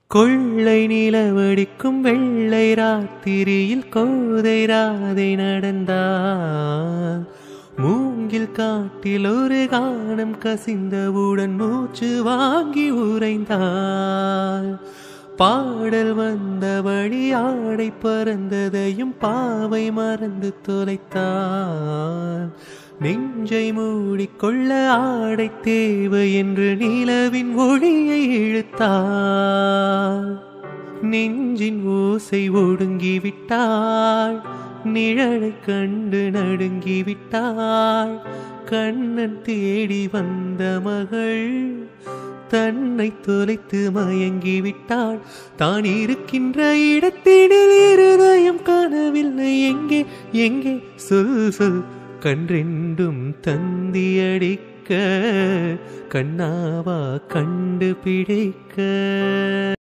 கொள்ளை நிலவடிக்கும் வெள்ளை ராத்திரியில் கோதை ராதை நடந்தாள் மூங்கில் காட்டில் ஒரு கானம் கசிந்தவுடன் மூச்சு வாங்கி உறைந்தாள் பாடல் வந்த வழி ஆடை பறந்ததையும் பாவை மறந்து தொலைத்தாள் நெஞ்சை மூடிக்கொள்ள ஆடை தேவை என்று நிலவின் ஒளியை இழுத்தாள் நெஞ்சின் ஓசை ஒடுங்கிவிட்டாள் நிழலை கண்டு நடுங்கிவிட்டாள் கண்ணன் தேடி வந்த மகள் தன்னை தொலைத்து மயங்கிவிட்டாள் தான் இருக்கின்ற இடத்தினில் இருதயம் காணவில்லை எங்கே எங்கே சொல் சொல் கன்றெண்டும் தந்தியடிக்க கண்ணாவா கண்டுபிடிக்க